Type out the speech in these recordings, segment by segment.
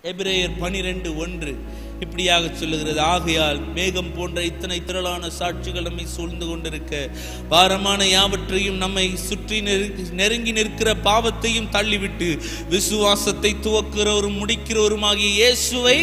எபிரேயர் பனிரெண்டு ஒன்று இப்படியாக சொல்லுகிறது ஆகையால் மேகம் போன்ற இத்தனை திரளான சாட்சிகள் நம்மை சூழ்ந்து கொண்டிருக்க பாரமான யாவற்றையும் நம்மை சுற்றி நெரு- நெருங்கி நிற்கிற பாவத்தையும் தள்ளிவிட்டு விசுவாசத்தை துவக்கிறவரும் முடிக்கிறவருமாகிய இயேசுவை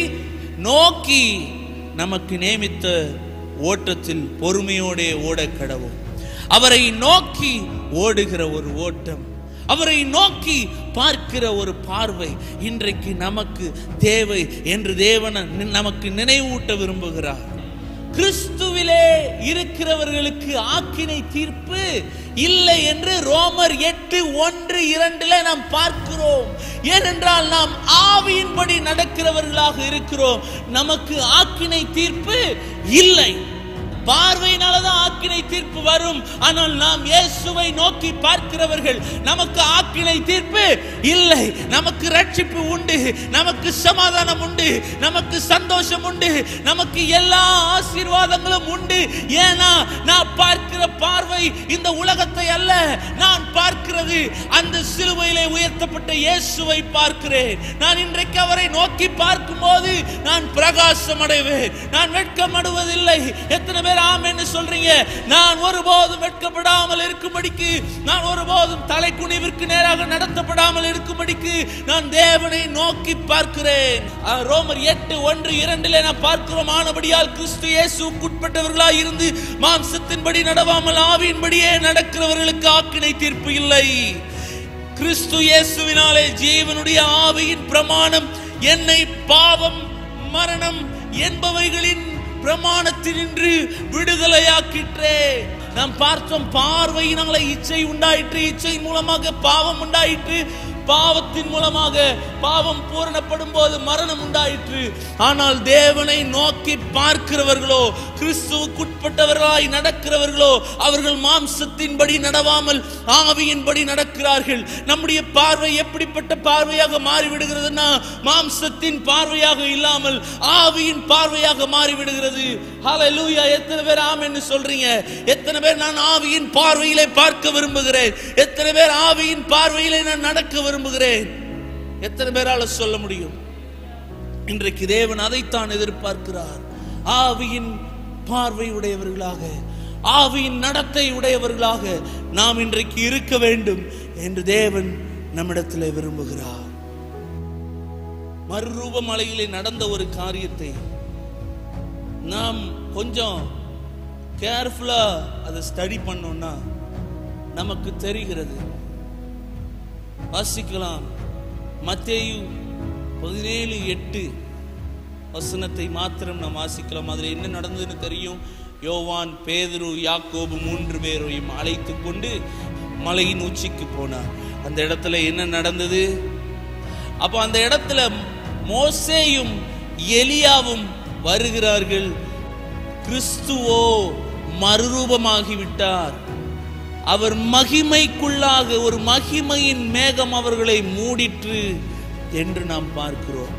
நோக்கி நமக்கு நியமித்த ஓட்டத்தில் பொறுமையோடே ஓடக் கடவும் அவரை நோக்கி ஓடுகிற ஒரு ஓட்டம் அவரை நோக்கி பார்க்கிற ஒரு பார்வை இன்றைக்கு நமக்கு தேவை என்று தேவன் நமக்கு நினைவூட்ட விரும்புகிறார் கிறிஸ்துவிலே இருக்கிறவர்களுக்கு ஆக்கினை தீர்ப்பு இல்லை என்று ரோமர் எட்டு ஒன்று இரண்டுல நாம் பார்க்கிறோம் ஏனென்றால் நாம் ஆவியின்படி நடக்கிறவர்களாக இருக்கிறோம் நமக்கு ஆக்கினை தீர்ப்பு இல்லை பார்வையினாலதான் ஆக்கினை தீர்ப்பு வரும் ஆனால் நாம் இயேசுவை நோக்கி பார்க்கிறவர்கள் நமக்கு ஆக்கினை தீர்ப்பு இல்லை நமக்கு ரட்சிப்பு உண்டு நமக்கு சமாதானம் உண்டு நமக்கு சந்தோஷம் உண்டு நமக்கு எல்லா ஆசீர்வாதங்களும் உண்டு ஏன்னா நான் பார்க்கிற பார்வை இந்த உலகத்தை அல்ல நான் பார்க்கிறது அந்த சிலுவையிலே உயர்த்தப்பட்ட இயேசுவை பார்க்கிறேன் நான் இன்றைக்கு அவரை நோக்கி பார்க்கும்போது நான் பிரகாசம் அடைவேன் நான் வெட்கமடுவதில்லை எத்தனை பேர் ஆமென்னு சொல்றீங்க நான் ஒருபோதும் வெட்கப்படாமல் இருக்கும்படிக்கு நான் ஒருபோதும் தலை குனிவிற்கு நேராக நடத்தப்படாமல் இருக்கும்படிக்கு நான் தேவனை நோக்கி பார்க்கிறேன் ஆ, ரோமர் எட்டு ஒன்று இரண்டிலே நான் பார்க்கிறோம் ஆனபடியால் கிறிஸ்து இயேசுவுக்கு உட்பட்டவர்களாய் இருந்து மாம்சத்தின்படி நடவாமல் ஆவியின்படியே நடக்கிறவர்களுக்கு ஆக்கினை தீர்ப்பு இல்லை கிறிஸ்து இயேசுவினாலே ஜீவனுடைய ஆவியின் பிரமாணம் என்னை பாவம் மரணம் என்பவைகளின் பிரமாணத்தினின்று விடுதலையாக்கிற்றே நாம் பார்த்தோம் பார்வையினால இச்சை உண்டாயிற்று இச்சை மூலமாக பாவம் உண்டாயிற்று பாவத்தின் மூலமாக பாவம் பூரணப்படும் போது மரணம் உண்டாயிற்று ஆனால் தேவனை நோக்கி பார்க்கிறவர்களோ கிறிஸ்துவுக்குட்பட்டவர்களாய் நடக்கிறவர்களோ அவர்கள் மாம்சத்தின்படி நடவாமல் ஆவியின்படி நடக்கிறார்கள் நம்முடைய பார்வை எப்படிப்பட்ட பார்வையாக மாறிவிடுகிறதுனா மாம்சத்தின் பார்வையாக இல்லாமல் ஆவியின் பார்வையாக மாறிவிடுகிறது ஹalleluya எத்தனை பேர் ஆமென்னு சொல்றீங்க எத்தனை பேர் நான் ஆவியின் பார்வையிலே பார்க்க விரும்புகிறேன் எத்தனை பேர் ஆவியின் பார்வையிலே நான் நடக்க விரும்புகிறேன் எத்தனை பேரால சொல்ல முடியும் இன்றைக்கு தேவன் அதைத்தான் எதிர்பார்க்கிறார் ஆவியின் பார்வை உடையவர்களாக ஆவியின் நடத்தை உடையவர்களாக நாம் இன்றைக்கு இருக்க வேண்டும் என்று தேவன் நம்மிடத்திலே விரும்புகிறார் மறுரூப மலையிலே நடந்த ஒரு காரியத்தை நாம் கொஞ்சம் கேர்ஃபுல்லா அதை ஸ்டடி பண்ணோம்னா நமக்கு தெரிகிறது வாசிக்கலாம் மத்தேயு பதினேழு எட்டு வசனத்தை மாத்திரம் நாம் வாசிக்கலாம் அதில் என்ன நடந்ததுன்னு தெரியும் யோவான் பேதுரு யாக்கோபு மூன்று பேரையும் அழைத்து கொண்டு மலையின் உச்சிக்கு போனார் அந்த இடத்துல என்ன நடந்தது அப்போ அந்த இடத்துல மோசேயும் எலியாவும் வருகிறார்கள் கிறிஸ்துவோ மறுரூபமாகி விட்டார் அவர் மகிமைக்குள்ளாக ஒரு மகிமையின் மேகம் அவர்களை மூடிற்று என்று நாம் பார்க்கிறோம்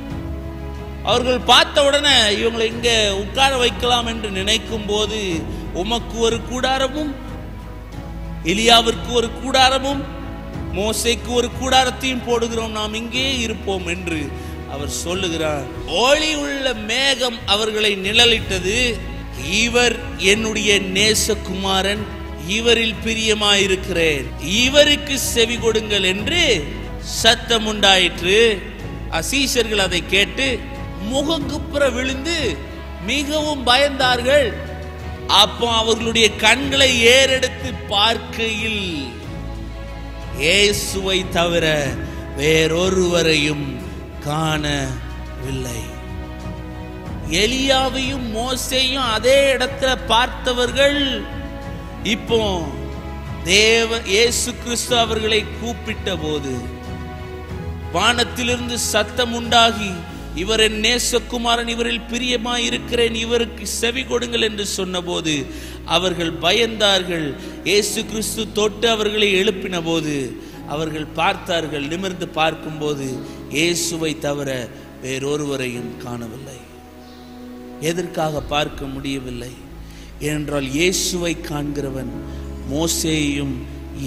அவர்கள் பார்த்த உடனே இவங்களை இங்க உட்கார வைக்கலாம் என்று நினைக்கும் போது உமக்கு ஒரு கூடாரமும் எலியாவிற்கு ஒரு கூடாரமும் மோசேக்கு ஒரு கூடாரத்தையும் போடுகிறோம் நாம் இங்கே இருப்போம் என்று அவர் சொல்லுகிறார் ஒளி உள்ள மேகம் அவர்களை நிழலிட்டது இவர் என்னுடைய நேசகுமாரன் இவரில் பிரியமாயிருக்கிறேன் இவருக்கு செவி கொடுங்கள் என்று சத்தம் உண்டாயிற்று அசீஷர்கள் அதை கேட்டு முகங்குப்புற விழுந்து மிகவும் பயந்தார்கள் அப்போ அவர்களுடைய கண்களை ஏறெடுத்து பார்க்கையில் இயேசுவை தவிர வேறொருவரையும் காணவில்லை எலியாவையும் மோசையும் அதே இடத்துல பார்த்தவர்கள் இப்போ தேவ இயேசு கிறிஸ்து அவர்களை கூப்பிட்ட போது வானத்திலிருந்து சத்தம் உண்டாகி இவர் என் நேசகுமாரன் இவரில் பிரியமாய் இருக்கிறேன் இவருக்கு செவி கொடுங்கள் என்று சொன்னபோது அவர்கள் பயந்தார்கள் இயேசு கிறிஸ்து தொட்டு அவர்களை எழுப்பின போது அவர்கள் பார்த்தார்கள் நிமிர்ந்து பார்க்கும்போது இயேசுவை தவிர வேறொருவரையும் காணவில்லை எதற்காக பார்க்க முடியவில்லை ஏனென்றால் இயேசுவை காண்கிறவன் மோசேயையும்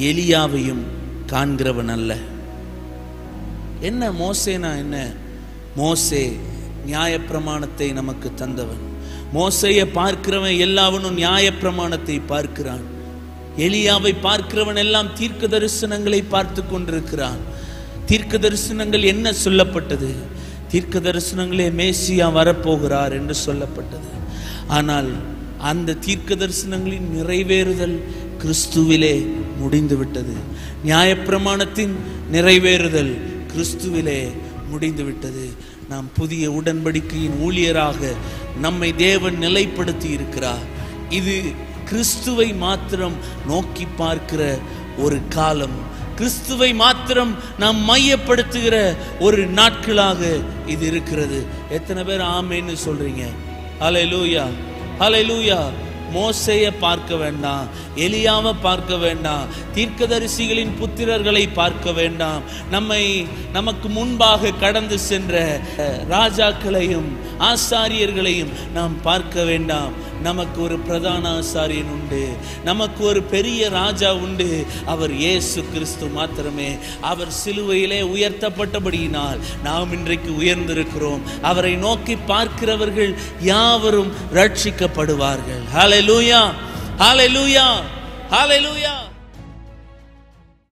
எலியாவையும் காண்கிறவன் அல்ல என்ன மோசேனா என்ன மோசே நியாயப்பிரமாணத்தை நமக்கு தந்தவன் மோசையை பார்க்கிறவன் எல்லாவனும் நியாயப்பிரமாணத்தை பார்க்கிறான் எலியாவை பார்க்கிறவன் எல்லாம் தீர்க்க தரிசனங்களை பார்த்து கொண்டிருக்கிறான் தீர்க்க தரிசனங்கள் என்ன சொல்லப்பட்டது தீர்க்க தரிசனங்களே மேசியா வரப்போகிறார் என்று சொல்லப்பட்டது ஆனால் அந்த தீர்க்க தரிசனங்களின் நிறைவேறுதல் கிறிஸ்துவிலே முடிந்துவிட்டது நியாயப்பிரமாணத்தின் நிறைவேறுதல் கிறிஸ்துவிலே முடிந்துவிட்டது நாம் புதிய உடன்படிக்கையின் ஊழியராக நம்மை தேவன் நிலைப்படுத்தி இருக்கிறார் இது கிறிஸ்துவை மாத்திரம் நோக்கி பார்க்கிற ஒரு காலம் கிறிஸ்துவை மாத்திரம் நாம் மையப்படுத்துகிற ஒரு நாட்களாக இது இருக்கிறது எத்தனை பேர் ஆமேன்னு சொல்றீங்க ஹalleluya ஹalleluya மோசையை பார்க்க வேண்டாம் எலியாவை பார்க்க வேண்டாம் தீர்க்கதரிசிகளின் புத்திரர்களை பார்க்க வேண்டாம் நம்மை நமக்கு முன்பாக கடந்து சென்ற அஹ், ராஜாக்களையும் ஆசாரியர்களையும் நாம் பார்க்க வேண்டாம் நமக்கு ஒரு பிரதான ஆசாரியன் உண்டு நமக்கு ஒரு பெரிய ராஜா உண்டு அவர் இயேசு கிறிஸ்து மாத்திரமே அவர் சிலுவையிலே உயர்த்தப்பட்டபடியினால் நாம் இன்றைக்கு உயர்ந்திருக்கிறோம் அவரை நோக்கி பார்க்கிறவர்கள் யாவரும் ரட்சிக்கப்படுவார்கள் ஹalleluya ஹalleluya ஹalleluya